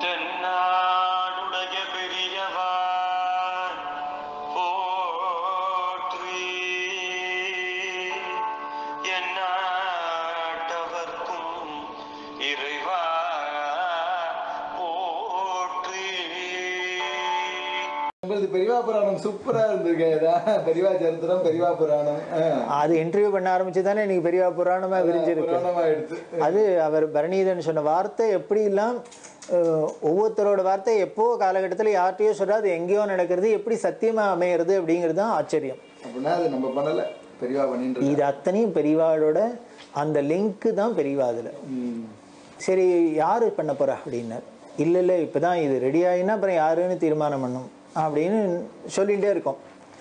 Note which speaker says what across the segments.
Speaker 1: தென்னாடுடைய பெரியவா போற்றி எந்நாட்டவர்க்கும் இறைவா போற்றி
Speaker 2: உங்களது பெரியவா புராணம் சூப்பரா இருந்திருக்கு இதான் பெரியவா சரித்திரம் பெரியவா புராணம் ஆ.
Speaker 3: அது இன்டர்வியூ பண்ண ஆரம்பிச்சு தானே இன்னைக்கு பெரிய புராணமா விரிஞ்சிருக்கு
Speaker 2: புராணமா எடுத்து
Speaker 3: அது அவர் பரணிதன் சொன்ன வார்த்தை எப்படிலாம் அஹ், ஒவ்வொருத்தரோட வார்த்தை எப்போ காலகட்டத்தில் யார்கிட்டயோ சொல்றா அது எங்கேயோ நடக்கிறது எப்படி சத்தியமா அமையிறது அப்படிங்கிறது தான் ஆச்சரியம்
Speaker 2: அப்படின்னா அது நம்ம பண்ணல பெரியவா பண்ணிட்டு இருக்கா.
Speaker 3: இது அத்தனையும் பெரியவாளோட அந்த லிங்க் தான் பெரியவா அதுல
Speaker 2: ம்.
Speaker 3: சரி யாரு பண்ண போறா அப்படின்னார் இல்ல இல்ல இப்பதான் இது ரெடி ஆகினா அப்புறம் யாருன்னு தீர்மானம் பண்ணும் அப்படின்னு சொல்லிகிட்டே இருக்கோம்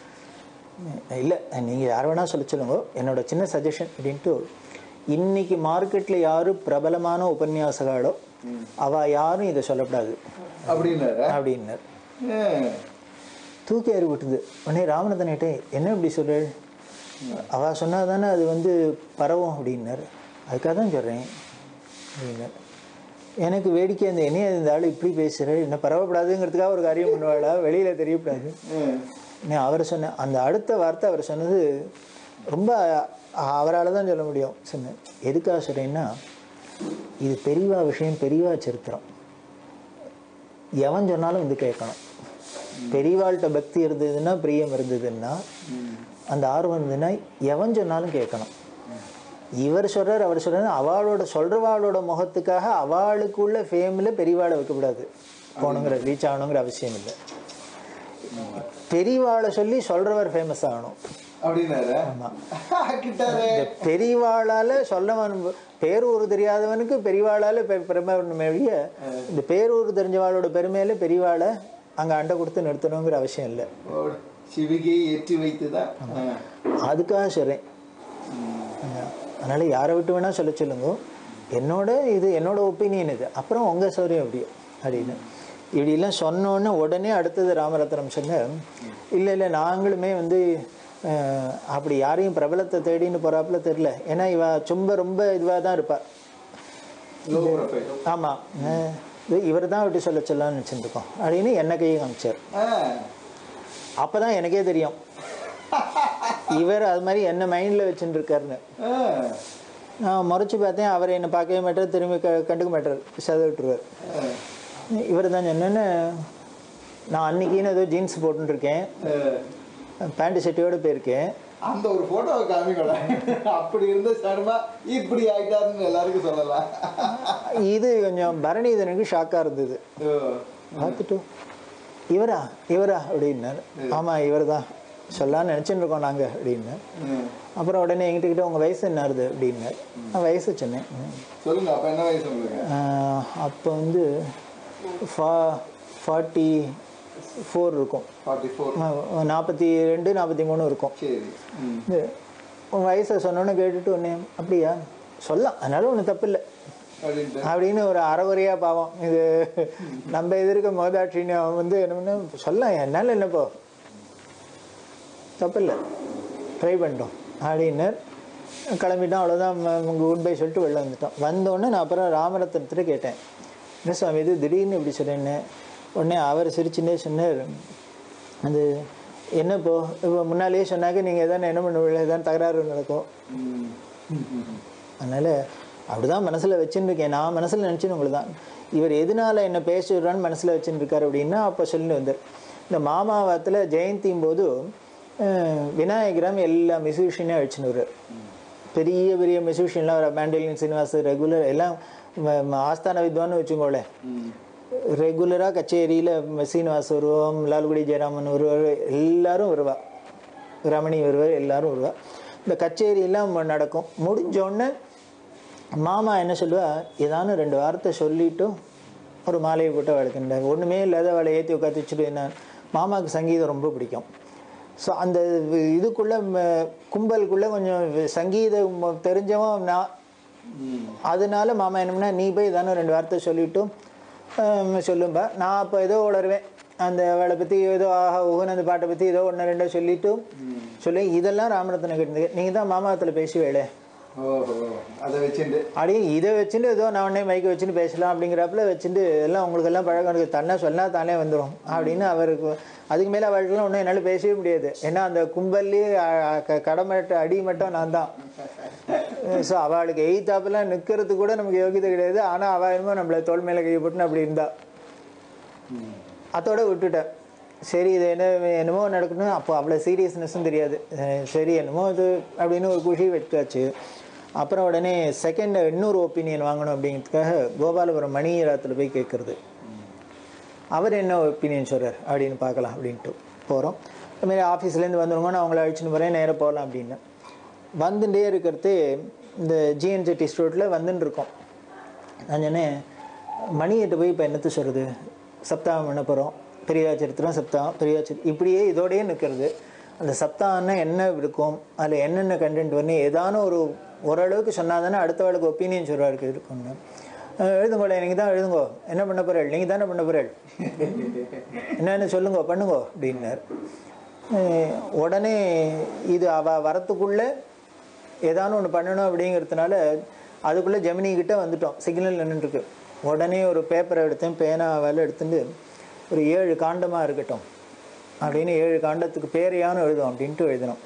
Speaker 3: இல்லை நீங்கள் யார் வேணால் சொல்ல சொல்லுங்க என்னோட சின்ன சஜஷன் அப்படின்ட்டு இன்னைக்கு மார்க்கெட்டில் யாரு பிரபலமான உபன்யாசகாலோ அவ யாரும் இதை சொல்லக்கூடாது
Speaker 2: அப்படின்னாரா
Speaker 3: அப்படின்னார்
Speaker 2: ஆ.
Speaker 3: தூக்கி அறி விட்டுது உடனே ராமநாதன்கிட்ட என்ன இப்படி சொல்ற அவ சொன்னா தானே அது வந்து பரவும் அப்படின்னார் அதுக்காக தான் சொல்கிறேன் அப்படின்னார் எனக்கு வேடிக்கை அந்த என்ன இந்த ஆள் இப்படி பேசுகிற என்ன பரவப்படாதுங்கிறதுக்காக ஒரு காரியம் பண்ணுவாளா வெளியில் தெரியக்கூடாது
Speaker 2: ஆ.
Speaker 3: நான் அவர் சொன்ன அந்த அடுத்த வார்த்தை அவர் சொன்னது ரொம்ப அவரால் தான் சொல்ல முடியும் சொன்னேன் எதுக்காக சொல்கிறேன்னா இது பெரியவா விஷயம் பெரியவா சரித்திரம் எவன் சொன்னாலும் வந்து கேட்கணும் பெரியவாள்கிட்ட பக்தி இருந்ததுன்னா பிரியம் இருந்ததுன்னா அந்த ஆர்வம் இருந்ததுன்னா எவன் சொன்னாலும் கேட்கணும் இவர் சொல்றார் அவர் சொல்றாரு அவளோட சொல்றவாளோட முகத்துக்காக அவளுக்குள்ள ஃபேமில் பெரியவாளை வைக்கக்கூடாது போகணுங்கிற ரீச் ஆகணுங்கிற அவசியம் இல்லை பெரியவாளை சொல்லி சொல்றவர் ஃபேமஸ் ஆகணும்
Speaker 2: அப்படின்னாரா கிட்டாரே
Speaker 3: இந்த பெரியவாளால சொல்லவன் பேரூர் தெரியாதவனுக்கு பெரியவாளால பெ- பெருமை ஒழிய இந்த பேரூர் தெரிஞ்சவாளோட பெருமையில பெரியவாளை அங்க அண்டை கொடுத்து நிறுத்தணுங்கிற அவசியம் இல்லை
Speaker 2: ஓடு. சிவிகையை ஏற்றி வைத்துதான் ஆ.
Speaker 3: அதுக்காக சொல்றேன் அதனால யாரை விட்டு வேணா சொல்ல சொல்லுங்க என்னோட இது என்னோட ஒப்பீனியன் இது அப்புறம் உங்க சௌரியம் எப்படி அப்படின்னு இப்படிலாம் சொன்னோன்னே உடனே அடுத்தது ராமரத்னம் சொன்ன இல்லை இல்லை நாங்களுமே வந்து அஹ், அப்படி யாரையும் பிரபலத்தை தேடின்னு போறாப்புல தெரியல ஏன்னா இவ சும்ப ரொம்ப இதுவாக தான் இருப்பா
Speaker 2: Low profile.
Speaker 3: ஆமாம் இவர் தான் விட்டு சொல்ல சொல்லலாம்னு வச்சுருக்கோம் அப்படின்னு என்ன கையை காமிச்சார்
Speaker 2: ஆ.
Speaker 3: அப்போ தான் எனக்கே தெரியும் இவர் அது மாதிரி என்ன மைண்டில் வச்சுட்டு இருக்காருன்னு
Speaker 2: ஆ.
Speaker 3: நான் முறைச்சி பார்த்தேன் அவர் என்னை பார்க்கவே மாட்டார் திரும்பி க கண்டுக்க மாட்டார் சத விட்டுருவார்
Speaker 2: ஆ.
Speaker 3: இவர் தான் சொன்னேன்னு நான் அன்னைக்குன்னு ஏதோ ஜீன்ஸ் போட்டுருக்கேன்
Speaker 2: ஆ.
Speaker 3: பேண்ட் ஷர்ட்டோட போயிருக்கேன்
Speaker 2: அந்த ஒரு போட்டோவை காமிக்கல அப்படி இருந்த சர்மா இப்படி ஆயிட்டாருன்னு எல்லாருக்கும் சொல்லலாம்
Speaker 3: இது கொஞ்சம் பரணிதனுக்கு ஷாக்காக இருந்தது
Speaker 2: ஓ.
Speaker 3: பார்த்துட்டு இவரா இவரா அப்படின்னாரு ஆமாம் இவர் தான் சொல்லலாம்னு நினச்சிட்டு இருக்கோம் நாங்கள் அப்படின்னு
Speaker 2: ம்.
Speaker 3: அப்புறம் உடனே எங்கிட்ட கிட்ட உங்கள் வயசு என்ன ஆகுது அப்படின்னாரு நான் வயசு சொன்னேன்
Speaker 2: சொல்லுங்க அப்ப என்ன வயசு உங்களுக்கு
Speaker 3: அப்போ வந்து ஃபா ஃபார்ட்டி ஃபோர் இருக்கும்
Speaker 2: ஃபார்ட்டி ஃபோர்
Speaker 3: நாற்பத்தி ரெண்டு நாற்பத்தி மூணு இருக்கும்
Speaker 2: சரி ம்.
Speaker 3: இது உன் வயசை சொன்னோன்னு கேட்டுட்டு ஒன்று அப்படியா சொல்லலாம் அதனால ஒன்றும் தப்பு இல்லை
Speaker 2: அப்படின்ட்டு
Speaker 3: அப்படின்னு ஒரு அறகுறையாக பாவம் இது நம்ம எதிர்க்க மோதாட்சின்னு அவன் வந்து என்ன பண்ண சொல்லலாம் என்னால் என்னப்போ தப்பு இல்லை ட்ரை பண்ணிட்டோம் அப்படின்னு கிளம்பிட்டோம் அவ்வளோதான் உங்கள் குட் பை சொல்லிட்டு வெளில வந்துட்டோம் வந்தோடனே நான் அப்புறம் ராமரத்னத்தில் கேட்டேன் என்ன சுவாமி இது திடீர்னு இப்படி சொன்னேன்னு உடனே அவர் சிரிச்சுன்னே சொன்னார் அது என்ன இப்போ இப்போ முன்னாலேயே சொன்னாக்க நீங்கள் எதாவது என்ன பண்ணுவீங்க எதாவது தகராறு நடக்கும்
Speaker 2: ம். ம்.
Speaker 3: அதனால் அப்படிதான் மனசில் வச்சுன்னு இருக்கேன் நான் மனசில் நினச்சின்னு உங்களுக்கு தான் இவர் எதனால என்ன பேச விடுறான்னு மனசில் வச்சுன்னு இருக்காரு அப்படின்னா அப்போ சொல்லிட்டு வந்தார் இந்த மாமாவத்தில் ஜெயந்தியும் போது அஹ், விநாயகரம் எல்லா மியூசிஷியனையும் அழிச்சுன்னு வருவார் பெரிய பெரிய மியூசிஷியன்லாம் வர மேண்டலின் சீனிவாஸ் ரெகுலர் எல்லாம் ம- ம- ஆஸ்தான வித்வான்னு வச்சுக்கோங்களேன்
Speaker 2: ம்.
Speaker 3: ரெகுலராக கச்சேரியில் சீனிவாஸ் வருவோம் லால்குடி ஜெயராமன் வருவார் எல்லாரும் வருவா ரமணி வருவார் எல்லாரும் வருவா இந்த கச்சேரியெல்லாம் நடக்கும் முடிஞ்ச உடனே மாமா என்ன சொல்லுவா ஏதானு ரெண்டு வார்த்தை சொல்லிட்டு ஒரு மாலையை போட்டு வளர்க்கின்ற ஒன்றுமே இல்லாத அவளை ஏற்றி உட்காந்து வச்சுட்டு என்ன மாமாவுக்கு சங்கீதம் ரொம்ப பிடிக்கும் ஸோ அந்த இதுக்குள்ளே கும்பலுக்குள்ளே கொஞ்சம் சங்கீதம் தெரிஞ்சவன் நான்
Speaker 2: ம்.
Speaker 3: அதனால மாமா என்ன பண்ணா, நீ போய் தானே ரெண்டு வார்த்தை சொல்லிட்டும் ஆம், சொல்லும்பா நான் அப்போ ஏதோ உளருவேன் அந்த அவளை பற்றி ஏதோ ஆஹா ஊகன் அந்த பாட்டை பற்றி ஏதோ ஒன்று ரெண்டோ சொல்லிட்டும் சொல்லி இதெல்லாம் ராமரத்னம் கேட்டு நீங்கள் தான் மாமாவத்தில் பேசி வேலை
Speaker 2: ஓஹோ அதை வச்சுட்டு
Speaker 3: அப்படியே இதை வச்சுட்டு ஏதோ நான் உடனே மைக்கை வச்சுட்டு பேசலாம் அப்படிங்கிறப்பல வச்சுட்டு எல்லாம் உங்களுக்கு எல்லாம் பழக்கம் இருக்கு தன்னை சொன்னா தானே வந்துடும் அப்படின்னு அவருக்கு அதுக்கு மேலே அவர்களுக்கெல்லாம் ஒன்றும் என்னால் பேசவே முடியாது ஏன்னா அந்த கும்பல்லையே கடமட்ட அடி மட்டும் நான் தான் ஸோ அவளுக்கு எய்த்தாப்பெல்லாம் நிற்கிறது கூட நமக்கு யோகியதை கிடையாது ஆனால் அவள் என்னமோ நம்மளை தோல் மேலே கை போட்டுன்னு அப்படி இருந்தா அதோட விட்டுட்டேன் சரி இது என்ன என்னமோ நடக்கணும் அப்போ அவ்வளோ சீரியஸ்னஸும் தெரியாது அஹ் சரி என்னமோ இது அப்படின்னு ஒரு குஷி வச்சாச்சு அப்புறம் உடனே செகண்ட் இன்னொரு ஒப்பீனியன் வாங்கணும் அப்படிங்கிறதுக்காக கோபாலபுரம் மணியராத்தில் போய் கேட்குறது அவர் என்ன ஒப்பீனியன் சொல்கிறார் அப்படின்னு பார்க்கலாம் அப்படின்ட்டு போகிறோம் இதுமாரி ஆஃபீஸ்லேருந்து வந்துருங்க நான் அவங்கள அழிச்சுன்னு போகிறேன் நேராக போகலாம் அப்படின்னு வந்துட்டே இருக்கிறது இந்த ஜிஎன்ஜெட்டி ஸ்டோரில் வந்துன்னு இருக்கோம் நான் சொன்னேன் மணிகிட்ட போய் இப்போ என்னத்து சொல்கிறது சப்தாகம் பண்ண போகிறோம் பெரியா சரித்திரம் சப்தாகம் பெரியா சரி இப்படியே இதோடயே நிற்கிறது அந்த சப்தாகம்னா என்ன இருக்கும் அதில் என்னென்ன கண்டென்ட் வரணும் ஏதான ஒரு ஓரளவுக்கு சொன்னால் தானே அடுத்தவளுக்கு ஒப்பீனியன் சொல்கிறாருக்கு இருக்கும்னு அஹ் எழுதுங்கோல எனக்கு தான் எழுதுங்கோ என்ன பண்ண போகிறேள் நீங்கள் தானே பண்ண போகிறேள் என்னென்னு சொல்லுங்கோ பண்ணுங்கோ அப்படின்னார் அஹ் உடனே இது அவ வரத்துக்குள்ளே ஏதானு ஒன்று பண்ணணும் அப்படிங்கிறதுனால அதுக்குள்ளே ஜெமினி கிட்ட வந்துட்டோம் சிக்னல் நின்றுருக்கு உடனே ஒரு பேப்பரை எடுத்தேன் பேனாவால் எடுத்துட்டு ஒரு ஏழு காண்டமாக இருக்கட்டும் அப்படின்னு ஏழு காண்டத்துக்கு பேரையான எழுதும் அப்படின்ட்டு எழுதினோம்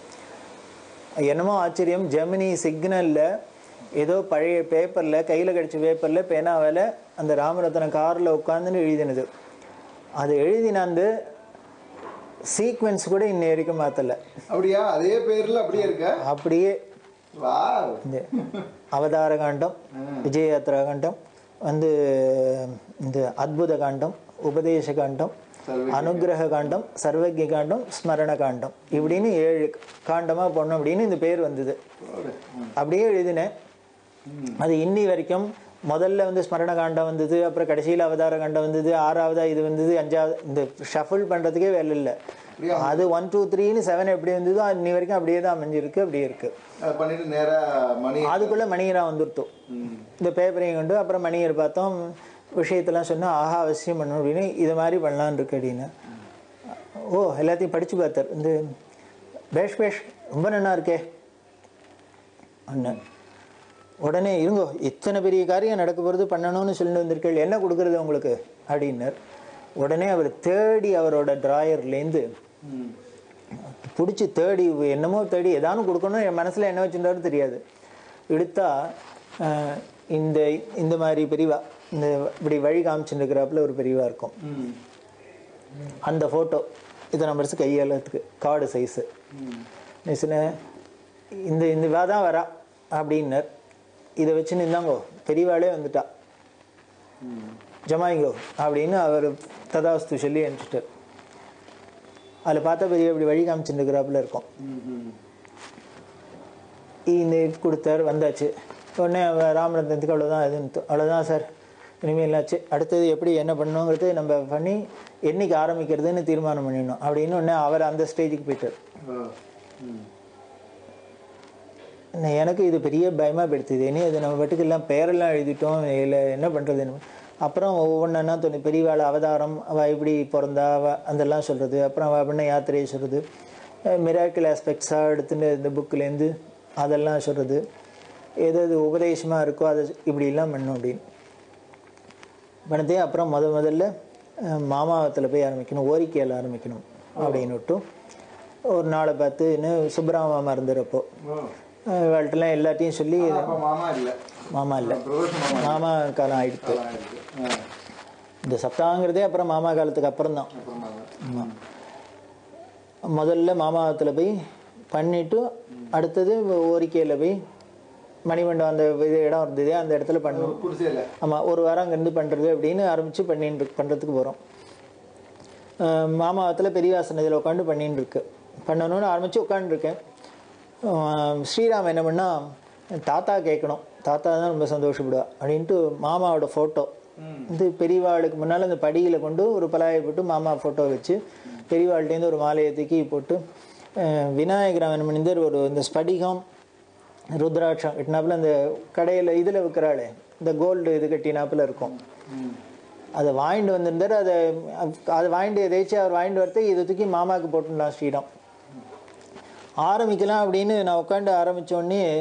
Speaker 3: என்னமோ ஆச்சரியம் ஜெமினி சிக்னலில் ஏதோ பழைய பேப்பரில் கையில் கிடச்ச பேப்பரில் பேனாவால் அந்த ராமரத்ன காரில் உட்காந்துன்னு எழுதினது அது எழுதின அந்த சீக்வென்ஸ் கூட இன்ன வரைக்கும் மாற்றலை
Speaker 2: அப்படியா அதே பேர்ல அப்படியே இருக்க
Speaker 3: அப்படியே
Speaker 2: வா
Speaker 3: இந்த அவதார காண்டம் விஜயயாத்ரா காண்டம் வந்து இந்த அத்புத காண்டம் உபதேச காண்டம்
Speaker 2: சர்வ
Speaker 3: அனுகிரக காண்டம் சர்வஜ காண்டம் ஸ்மரண காண்டம் இப்படின்னு ஏழு காண்டமாக போடணும் அப்படின்னு இந்த பேர் வந்தது அப்படியே எழுதினேன் அது இன்னி வரைக்கும் முதல்ல வந்து ஸ்மரண காண்டம் வந்தது அப்புறம் கடைசியில் அவதார காண்டம் வந்தது ஆறாவதா இது வந்தது அஞ்சாவது இந்த ஷஃபிள் பண்ணுறதுக்கே வேலை இல்லை அது ஒன் டூ த்ரீன்னு செவன் எப்படி வந்ததோ அது இன்னி வரைக்கும் அப்படியே தான் அமைஞ்சிருக்கு அப்படியே இருக்குது
Speaker 2: அதை பண்ணிட்டு நேரா மணி
Speaker 3: அதுக்குள்ளே மணியரா வந்துருத்தோம்
Speaker 2: ம்.
Speaker 3: இந்த பேப்பரையும் கொண்டு அப்புறம் மணியர் பார்த்தோம் விஷயத்தெல்லாம் சொன்னா ஆஹா அவசியம் பண்ணணும் அப்படின்னு இது மாதிரி பண்ணலான்னு இருக்கு அப்படின்னு ஓ எல்லாத்தையும் படித்து பார்த்தார் இந்த பேஷ் பேஷ் ரொம்ப நன்னா இருக்கே அண்ணன் உடனே இருங்கோ இத்தனை பெரிய காரியம் நடக்க போகிறது பண்ணணும்னு சொல்லிட்டு வந்திருக்கீள் என்ன கொடுக்குறது உங்களுக்கு அப்படின்னார் உடனே அவர் தேடி அவரோட ட்ராயர்லேருந்து
Speaker 2: ம்.
Speaker 3: பிடிச்சி தேடி என்னமோ தேடி ஏதானும் கொடுக்கணும் என் மனசில் என்ன வச்சுருந்தாலும் தெரியாது எடுத்தா அஹ், இந்த இந்த மாதிரி பிரிவா இந்த இப்படி வழி காமிச்சுட்டு இருக்கிறாப்புல ஒரு பிரிவா இருக்கும்
Speaker 2: ம்.
Speaker 3: அந்த ஃபோட்டோ இத்தனை நம்பர்ஸ் கையாளத்துக்கு கார்டு சைஸு
Speaker 2: ம்.
Speaker 3: சொன்னேன் இந்த இந்த இவா தான் வரா அப்படின்னர் இதை வச்சு நின்னாங்கோ பெரியவாளே வந்துட்டா
Speaker 2: ம்.
Speaker 3: ஜமாயிங்கோ அப்படின்னு அவர் ததாஸ்து சொல்லி அனுப்பிச்சிட்டார் அதில் பார்த்தா பெரிய இப்படி வழி காமிச்சுட்டு இருக்கிறாப்புல இருக்கும்
Speaker 2: ம். ம்.
Speaker 3: இந்த கொடுத்தார் வந்தாச்சு உடனே அவ ராமரத்னத்துக்கு அவ்வளோதான் இது அவ்வளோதான் சார் இனிமேல் என்னாச்சு அடுத்தது எப்படி என்ன பண்ணணுங்கிறது நம்ம பண்ணி என்னைக்கு ஆரம்பிக்கிறதுன்னு தீர்மானம் பண்ணிடணும் அப்படின்னு உடனே அவர் அந்த ஸ்டேஜுக்கு போயிட்டார்
Speaker 2: ஓ. ம்.
Speaker 3: என்ன எனக்கு இது பெரிய பயமாக போயிடுது இனி அது நம்ம பாட்டுக்கு எல்லாம் பேரெல்லாம் எழுதிட்டோம் இல்லை என்ன பண்ணுறது அப்புறம் ஒவ்வொன்றா தோணி பெரியவாள் அவதாரம் அவள் இப்படி பிறந்தா அவ அதெல்லாம் சொல்கிறது அப்புறம் அவள் பண்ண யாத்திரையை சொல்கிறது மிராக்கிள் ஆஸ்பெக்ட்ஸாக எடுத்துட்டு இந்த புக்கிலேருந்து அதெல்லாம் சொல்கிறது எது எது உபதேசமாக இருக்கோ அதை இப்படிலாம் பண்ணும் அப்படின்னு பண்ணதே அப்புறம் முத முதல்ல அஹ், மாமாவத்தில் போய் ஆரம்பிக்கணும் ஓரிக்கையில் ஆரம்பிக்கணும் அப்படின்னு விட்டு ஒரு நாளை பார்த்து இன்னும் சுப்பராம மாமா இருந்தப்போ
Speaker 2: ஓ.
Speaker 3: இவள்கிட்டலாம் எல்லாத்தையும் சொல்லி
Speaker 2: அப்ப மாமா இல்ல
Speaker 3: மாமா இல்லை
Speaker 2: பிரதோஷ மாமா
Speaker 3: மாமா காலம் ஆயிடுத்து
Speaker 2: ஆ, இருக்கு. ஆ.
Speaker 3: இந்த சப்தாங்கிறதே அப்புறம் மாமா காலத்துக்கு அப்புறம் தான்
Speaker 2: அப்புறம் மாமா.
Speaker 3: ஆமாம் முதல்ல மாமாவத்தில் போய் பண்ணிட்டு அடுத்தது ஓரிக்கையில் போய் மணிமண்டபம் அந்த இது இடம் இருந்ததே அந்த இடத்துல பண்ணணும்
Speaker 2: குடிசையில
Speaker 3: ஆமாம் ஒரு வாரம் அங்கேருந்து பண்ணுறது அப்படின்னு ஆரம்பித்து பண்ணின்னு இருக்கு- பண்ணுறதுக்கு போகிறோம் மாமாவத்தில் பெரியவாசன் இதில் உட்காந்து பண்ணின்னு இருக்கு பண்ணணும்னு ஆரம்பித்து உட்காந்துருக்கேன் ஸ்ரீராம் என்ன பண்ணா தாத்தா கேட்கணும் தாத்தா தான் ரொம்ப சந்தோஷப்படுவா அப்படின்ட்டு மாமாவோட ஃபோட்டோ
Speaker 2: ம்.
Speaker 3: இது பெரியவாளுக்கு முன்னால் அந்த படியில் கொண்டு ஒரு பலாயை போட்டு மாமா ஃபோட்டோ வச்சு பெரியவாள்கிட்டேருந்து ஒரு மாலையை தூக்கி போட்டு அஹ், விநாயகர் என்ன பண்ணியிருந்தார் ஒரு இந்த ஸ்படிகம் ருத்ராட்சம் கட்டினாப்புல அந்த கடையில் இதில் விற்கிறாளே இந்த கோல்டு இது கட்டினாப்புல இருக்கும்
Speaker 2: ம்.
Speaker 3: அதை வாங்கிட்டு வந்திருந்தார் அதை அதை வாங்கிட்டு எதாச்சும் அவர் வாங்கிட்டு வரது இதை தூக்கி மாமாவுக்கு போட்டுடலாம் ஸ்ரீராம் ஆரம்பிக்கலாம் அப்படின்னு நான் உட்காந்து ஆரம்பிச்ச உடனே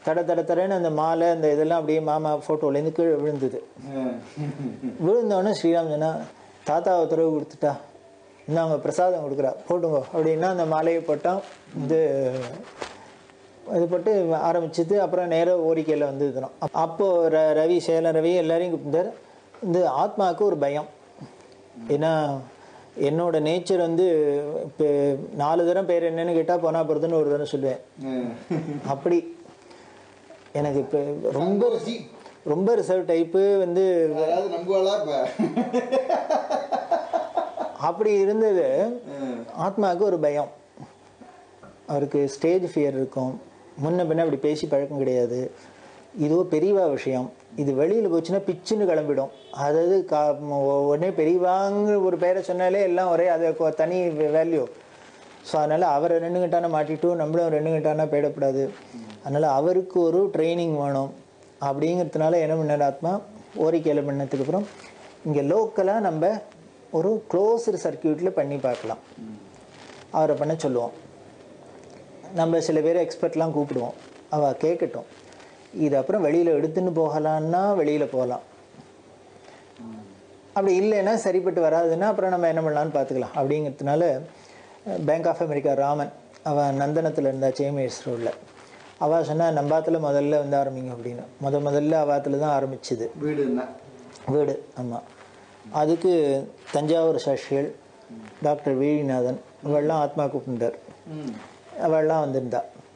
Speaker 3: தட தட தடன்னு அந்த மாலை அந்த இதெல்லாம் அப்படியே மாமா ஃபோட்டோலேருந்து கீழே விழுந்தது
Speaker 2: ம்.
Speaker 3: விழுந்தோடனே ஸ்ரீராம் சொன்னா தாத்தா உத்தரவு கொடுத்துட்டா இந்தாங்க பிரசாதம் கொடுக்குறா போட்டுங்க அப்படின்னா அந்த மாலையை போட்டால் இது இது போட்டு ஆரம்பிச்சது அப்புறம் நேராக ஓரிக்கையில் வந்து இதுனோம் அப்போது ர ரவி சேலம் ரவி எல்லாரையும் கூப்பிட்டார் இந்த ஆத்மாவுக்கு ஒரு பயம் ஏன்னா என்னோட நேச்சர் வந்து இப்போ நாலு தரம் பேர் என்னன்னு கேட்டால் போனா போகிறதுன்னு ஒரு தரம் சொல்லுவேன்
Speaker 2: ம்.
Speaker 3: அப்படி எனக்கு இப்போ ரொம்ப
Speaker 2: சந்தோஷி.
Speaker 3: ரொம்ப ரிசர்வ் டைப்பு வந்து
Speaker 2: யாராவது நம்புவாளா இப்ப
Speaker 3: அப்படி இருந்தது
Speaker 2: ம்.
Speaker 3: ஆத்மாவுக்கு ஒரு பயம் அவருக்கு ஸ்டேஜ் ஃபியர் இருக்கும் முன்ன பின்ன அப்படி பேசி பழக்கம் கிடையாது இதோ பெரியவா விஷயம் இது வெளியில் போச்சுன்னா பிச்சுன்னு கிளம்பிடும் அதாவது கா உ- உடனே பெரியவாங்கிற ஒரு பேரை சொன்னாலே எல்லாம் ஒரே அது கொ- தனி வேல்யூ ஸோ அதனால் அவரை ரெண்டு கட்டான மாட்டிட்டும் நம்மளும் ரெண்டு கட்டானா போயிடக்கூடாது அதனால் அவருக்கு ஒரு ட்ரைனிங் வேணும் அப்படிங்கிறதுனால என்ன பண்ணார் ஆத்மா ஓரிக்கையில் பண்ணதுக்கு அப்புறம் இங்கே லோக்கலாக நம்ம ஒரு க்ளோஸ்டு சர்க்கியூட்டில் பண்ணி பார்க்கலாம் அவரை பண்ண சொல்லுவோம் நம்ம சில பேர் எக்ஸ்பர்ட்லாம் கூப்பிடுவோம் அவள் கேட்கட்டும் இது அப்புறம் வெளியில் எடுத்துன்னு போகலான்னா வெளியில் போகலாம் அப்படி இல்லைன்னா சரிப்பட்டு வராதுன்னா அப்புறம் நம்ம என்ன பண்ணலான்னு பார்த்துக்கலாம் அப்படிங்கிறதுனால பேங்க் ஆஃப் அமெரிக்கா ராமன் அவன் நந்தனத்தில் இருந்தா சேமேஸ் ரோடில் அவள் சொன்னா நம்பாத்துல முதல்ல வந்து ஆரம்பிங்க அப்படின்னு முத முதல்ல அவாத்துல தான் ஆரம்பிச்சுது
Speaker 2: வீடுன்னா
Speaker 3: வீடு ஆமாம் அதுக்கு தஞ்சாவூர் சாட்சிகள் டாக்டர் வீழிநாதன் இவெல்லாம் ஆத்மா கூப்பிட்டார்
Speaker 2: ம்.
Speaker 3: அவள்லாம் வந்திருந்தா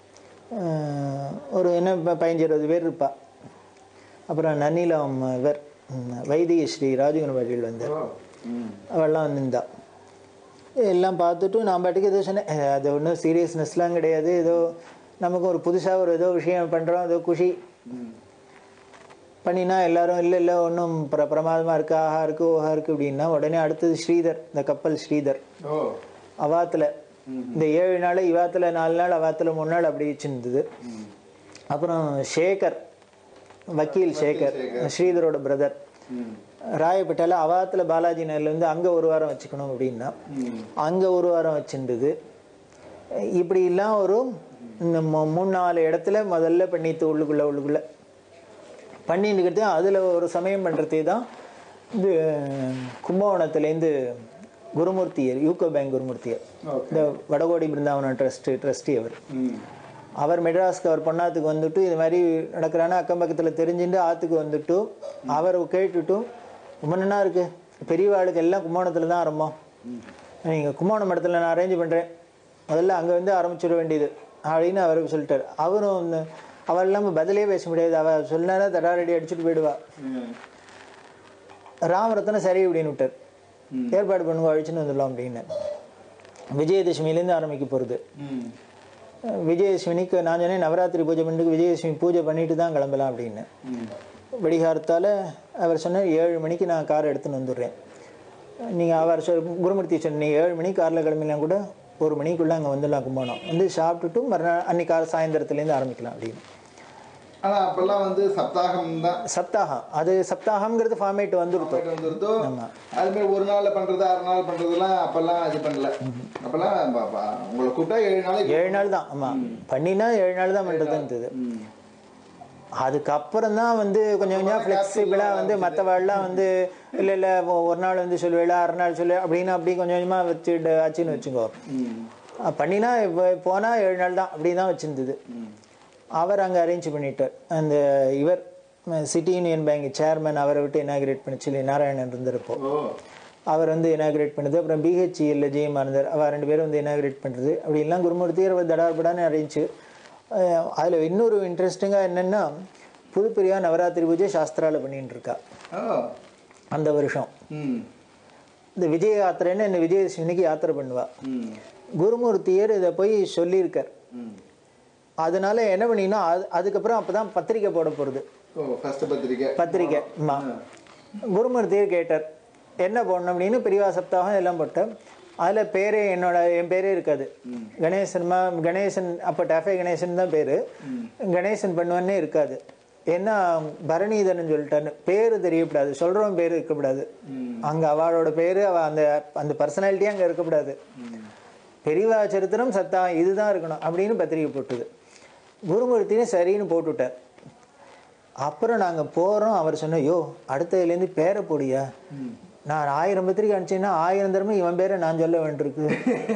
Speaker 3: அஹ் ஒரு என்ன இப்போ பதினஞ்சு இருபது பேர் இருப்பா அப்புறம் நன்னிலம் இவர் ம், வைத்திய ஸ்ரீ ராஜகுணபாட்டியில் வந்தார்
Speaker 2: ஓ. ம்.
Speaker 3: அவள்லாம் வந்திருந்தா எல்லாம் பார்த்துட்டு நான் பாட்டுக்கு ஏதோ சொன்னேன் "அஹ், அது ஒன்றும் சீரியஸ்னஸ்லாம் கிடையாது ஏதோ நமக்கு ஒரு புதுசாக ஒரு ஏதோ விஷயம் பண்ணுறோம் ஏதோ குஷி
Speaker 2: ம்.
Speaker 3: பண்ணினா எல்லாரும் இல்லை இல்லை ஒன்றும் பிர பிரமாதமாக இருக்கு ஆஹா இருக்கு ஓஹா இருக்கு அப்படின்னா உடனே அடுத்தது ஸ்ரீதர் இந்த கப்பல் ஸ்ரீதர்
Speaker 2: ஓ
Speaker 3: அவாத்தில் இந்த ஏழு நாள் இவாத்தில் நாலு நாள் அவாத்தில் மூணு நாள் அப்படி வச்சுருந்தது அப்புறம் சேகர் வக்கீல் சேகர் ஸ்ரீதரோட பிரதர்
Speaker 2: ம்.
Speaker 3: ராயப்பேட்டையில் அவாத்தில் பாலாஜி நகர்ல இருந்து அங்கே ஒரு வாரம் வச்சுக்கணும் அப்படின்னா
Speaker 2: ம்.
Speaker 3: அங்கே ஒரு வாரம் வச்சிருந்தது இப்படிலாம் ஒரு இந்த மூ- மூணு நாலு இடத்துல முதல்ல பண்ணிட்டு உள்ளுக்குள்ளே உள்ளுக்குள்ளே பண்ணிட்டு அதில் ஒரு சமயம் பண்ணுறதே தான் இது கும்பகோணத்துலேருந்து குருமூர்த்தியர் யூகோ பேங்க் குருமூர்த்தியர்
Speaker 2: ஓகே
Speaker 3: இந்த வடகோடி பிருந்தாவனம் ட்ரஸ்ட் ட்ரஸ்டி அவர்
Speaker 2: ம்.
Speaker 3: அவர் மெட்ராஸ்க்கு அவர் பொண்ணாத்துக்கு வந்துட்டு இது மாதிரி நடக்கிறான்னு அக்கம் பக்கத்தில் தெரிஞ்சுட்டு ஆற்றுக்கு வந்துட்டு அவரை கேட்டுட்டும் ரொம்ப நல்லா இருக்கு பெரியவாளுக்கு எல்லாம் கும்போணத்தில் தான் ஆரம்பம் நீங்கள் கும்போணம் இடத்துல நான் அரேஞ்ச் பண்ணுறேன் முதல்ல அங்கே வந்து ஆரம்பிச்சிட வேண்டியது அப்படின்னு அவர் சொல்லிட்டார் அவரும் வந்து அவள் இல்லாமல் பதிலே பேச முடியாது அவள் சொன்னாலும் தடாரடி அடிச்சுட்டு போயிடுவா
Speaker 2: ம்.
Speaker 3: ராமரத்னம் சரி அப்படின்னு விட்டார் ஏற்பாடு பண்ணுங்க அழிச்சுன்னு வந்துடலாம் அப்படின்னு விஜயதசமிலேருந்து ஆரம்பிக்க போகிறது
Speaker 2: ம்.
Speaker 3: விஜயதசமிக்கு நான் சொன்னேன் நவராத்திரி பூஜை பண்ணிட்டு விஜயதசமி பூஜை பண்ணிட்டு தான் கிளம்பலாம் அப்படின்னு
Speaker 2: ம்.
Speaker 3: வெடிகாரத்தால் அவர் சொன்னார் ஏழு மணிக்கு நான் கார் எடுத்துன்னு வந்துடுறேன் நீங்கள் அவர் சொல் குருமூர்த்தி சொன்னீங்க ஏழு மணிக்கு காரில் கிளம்பினா கூட ஒரு மணிக்குள்ளே அங்கே வந்துடலாம் கும்பகோணம் வந்து சாப்பிட்டுட்டு மறுநாள் அன்னைக்கு காலை சாயந்தரத்துலேருந்து ஆரம்பிக்கலாம் அப்படின்னு
Speaker 2: ஆனா அப்பெல்லாம் வந்து சப்தாகம் தான்
Speaker 3: சப்தாகம் அது சப்தாகம்ங்கிறது ஃபார்மேட் வந்துருத்தோம்
Speaker 2: வந்துருதோ அது மாதிரி ஒரு நாள்ல பண்றது ஆறு நாள் பண்றதெல்லாம் அப்பெல்லாம் இது பண்ணல அப்பெல்லாம் ப- ப- உங்களை கூப்பிட்டா ஏழு நாளைக்கு
Speaker 3: ஏழு நாள் தான் ஆமாம் பண்ணினா ஏழு நாள் தான் பண்ணுறது இருந்தது
Speaker 2: ம்.
Speaker 3: அதுக்கப்புறம் தான் வந்து கொஞ்சம் கொஞ்சம் ஃப்ளெக்சிபிளாக வந்து மற்றவாள்லாம் வந்து இல்லை இல்லை ஒரு நாள் வந்து சொல்லுவேல அரை நாள் சொல்லு அப்படின்னு அப்படி கொஞ்சம் கொஞ்சமாக வச்சுட்டு ஆச்சுன்னு வச்சுக்கோ
Speaker 2: ம்.
Speaker 3: அஹ் பண்ணினா இப்போ போனால் ஏழு நாள் தான் அப்படி தான் வச்சிருந்தது அவர் அங்கே அரேஞ்ச் பண்ணிட்டார் அந்த இவர் சிட்டி யூனியன் பேங்க் சேர்மன் அவரை விட்டு இனாகிரேட் பண்ணி சொல்லி நாராயணன் இருந்திருப்போ
Speaker 2: ஓ
Speaker 3: அவர் வந்து இனாகிரேட் பண்ணுது அப்புறம் பிஹெச்இயில் ஜெயம் இருந்தார் அவர் ரெண்டு பேரும் வந்து இனாகிரேட் பண்ணுறது அப்படி எல்லாம் குருமூர்த்தி அவர் தடார்படான்னு அரேஞ்சு அதில் இன்னொரு இன்ட்ரெஸ்டிங்காக என்னென்னா புதுப்பிரியா நவராத்திரி பூஜை சாஸ்திரால பண்ணிட்டு இருக்கா
Speaker 2: ஓ
Speaker 3: அந்த வருஷம்
Speaker 2: ம்
Speaker 3: இந்த விஜய யாத்திரைன்னு இந்த விஜயதசமிக்கு யாத்திரை பண்ணுவா
Speaker 2: ம்
Speaker 3: குருமூர்த்தியர் இதை போய் சொல்லியிருக்கார்
Speaker 2: ம்
Speaker 3: அதனால என்ன பண்ணினா அது அதுக்கப்புறம் அப்போ தான் பத்திரிக்கை போட போகிறது
Speaker 2: ஓ ஃபர்ஸ்ட் பத்திரிக்கை
Speaker 3: பத்திரிக்கை ஆமா குருமூர்த்தியர் கேட்டார் என்ன போடணும் அப்படின்னு பிரிவா சப்தாகம் எல்லாம் போட்டேன் அதில் பேரே என்னோட என் பேரே இருக்காது கணேசன்மா கணேசன் அப்போ டஃபே கணேசன் தான் பேர் கணேசன் பண்ணுவானே இருக்காது ஏன்னா பரணிதரன் சொல்லிட்டான்னு பேர் தெரியக்கூடாது சொல்கிறவன் பேர் இருக்கக்கூடாது அங்கே அவளோட பேர் அவ அந்த அந்த பர்சனாலிட்டியே அங்கே இருக்கக்கூடாது பெரியவா சரித்திரம் சத்தா இதுதான் இருக்கணும் அப்படின்னு பத்திரிக்கை போட்டுது குருமூர்த்தியும் சரின்னு போட்டுவிட்டார் அப்புறம் நாங்கள் போகிறோம் அவர் சொன்ன யோ அடுத்ததுலேருந்து பேரை போடியா நான் ஆயிரம் பத்திரிக்கை அனுப்பிச்சேன்னா ஆயிரம் தரமே இவன் பேரை நான் சொல்ல வேண்டியிருக்கு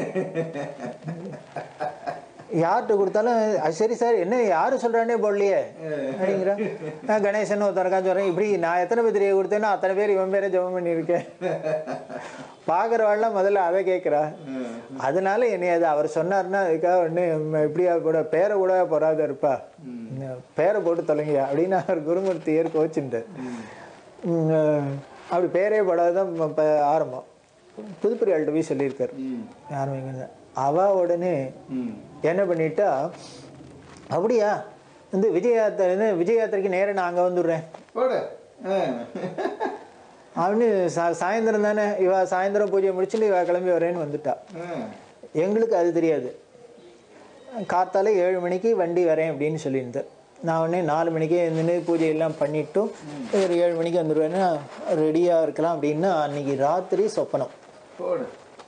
Speaker 3: யார்கிட்ட கொடுத்தாலும் "அது சரி சார் என்ன யாரு சொல்றானே போடலையே அப்படிங்கிற நான் கணேசன் ஒருத்தருக்கா சொல்றேன் இப்படி நான் எத்தனை பத்திரிகை கொடுத்தேன்னா அத்தனை பேர் இவன் பேரை ஜெபம் பண்ணியிருக்கேன் பார்க்குறவாள்லாம் முதல்ல அதை கேட்குறா அதனால என்னை அது அவர் சொன்னார்னா அதுக்காக ஒன்று இப்படியா கூட பேரை கூட போறாத இருப்பா பேரை போட்டு தொலைங்கயா அப்படின்னு அவர் குருமூர்த்தி ஏற்க வச்சுட்டார் அப்படி பேரே போடாதான் இப்போ ஆரம்பம் புதுப்பிரியாள்கிட்ட போய் சொல்லியிருக்காரு ஆரம்பிங்க அவ உடனே என்ன பண்ணிட்டா அப்படியா வந்து விஜய யாத்திரை விஜய யாத்திரைக்கு நேரா நான் அங்கே வந்துடுறேன்
Speaker 2: போடு ஆ.
Speaker 3: அவனு சா சாயந்தரம் தானே இவ சாயந்தரம் பூஜையை முடிச்சுட்டு இவ கிளம்பி வரேன்னு வந்துட்டா
Speaker 2: ஆ.
Speaker 3: எங்களுக்கு அது தெரியாது காத்தால ஏழு மணிக்கு வண்டி வரேன் அப்படின்னு சொல்லியிருந்தேன் நான் உடனே நாலு மணிக்கே நின்று பூஜையெல்லாம் பண்ணிட்டும் ஒரு ஏழு மணிக்கு வந்துடுவேன்னா ரெடியாக இருக்கலாம் அப்படின்னா அன்னைக்கு ராத்திரி சொப்பனம்
Speaker 2: போடு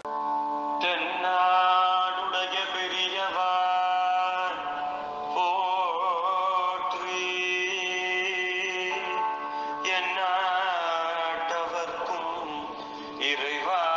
Speaker 1: தென்னாடுடைய பெரியவா போற்றி எந்நாட்டவர்க்கும் இறைவா